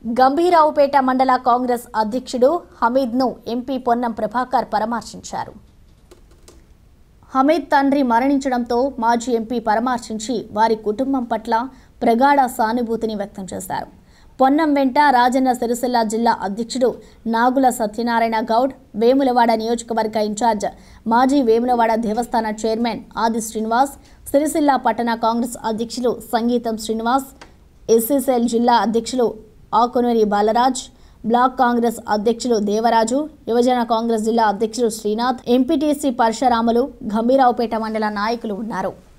గంభీరావుపేట మండల కాంగ్రెస్ అధ్యక్షుడు హమీద్ను ఎంపీ పొన్నం ప్రభాకర్ పరామర్శించారు హమీద్ తండ్రి మరణించడంతో మాజీ ఎంపీ పరామర్శించి వారి కుటుంబం పట్ల ప్రగాఢ సానుభూతిని వ్యక్తం చేశారు పొన్నం వెంట రాజన్న సిరిసిల్ల జిల్లా అధ్యక్షుడు నాగుల సత్యనారాయణ గౌడ్ వేములవాడ నియోజకవర్గ ఇన్ఛార్జ్ మాజీ వేములవాడ దేవస్థాన చైర్మన్ ఆది శ్రీనివాస్ సిరిసిల్ల పట్టణ కాంగ్రెస్ అధ్యక్షులు సంగీతం శ్రీనివాస్ ఎస్సీసీఎల్ జిల్లా అధ్యక్షులు ఆకునూరి బాలరాజ్ బ్లాక్ కాంగ్రెస్ అధ్యక్షులు దేవరాజు యువజన కాంగ్రెస్ జిల్లా అధ్యక్షులు శ్రీనాథ్ ఎంపీటీసీ పరశురాములు గంభీరావుపేట మండల నాయకులు ఉన్నారు